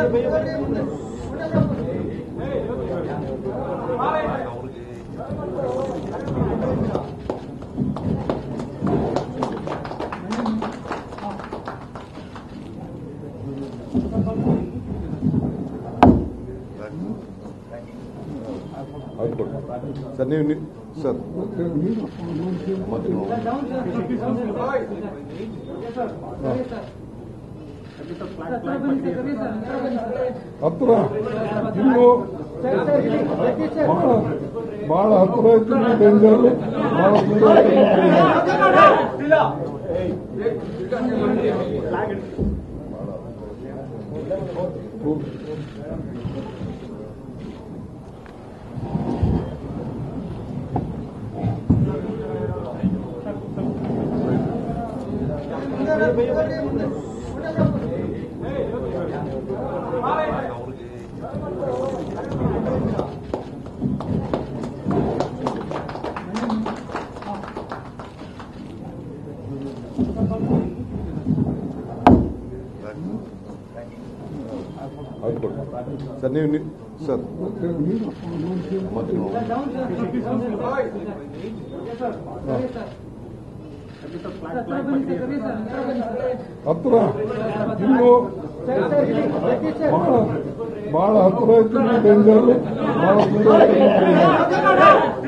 ಆಯ್ತು ಕೊಡಿ. ಸರ್ ನೀವು ನೀವು- ಸರ್ ಹತ್ರ ಇನ್ನು ಬಹಳ ಬಹಳ ಹತ್ರ ಇತ್ತು ಡೇಂಜರ್ ಬಹಳ ದೂರ ಇತ್ತು ಆಯ್ತು ಕೊಡಿ. ಸರ್ ನೀವು ನೀವು- ಸರ್ ಹತ್ರ ಇನ್ನು ಬಹಳ ಬಹಳ ಹತ್ರ ಇತ್ತು ಡೇಂಜರ್ ಬಹಳ ದೂರ ಇತ್ತು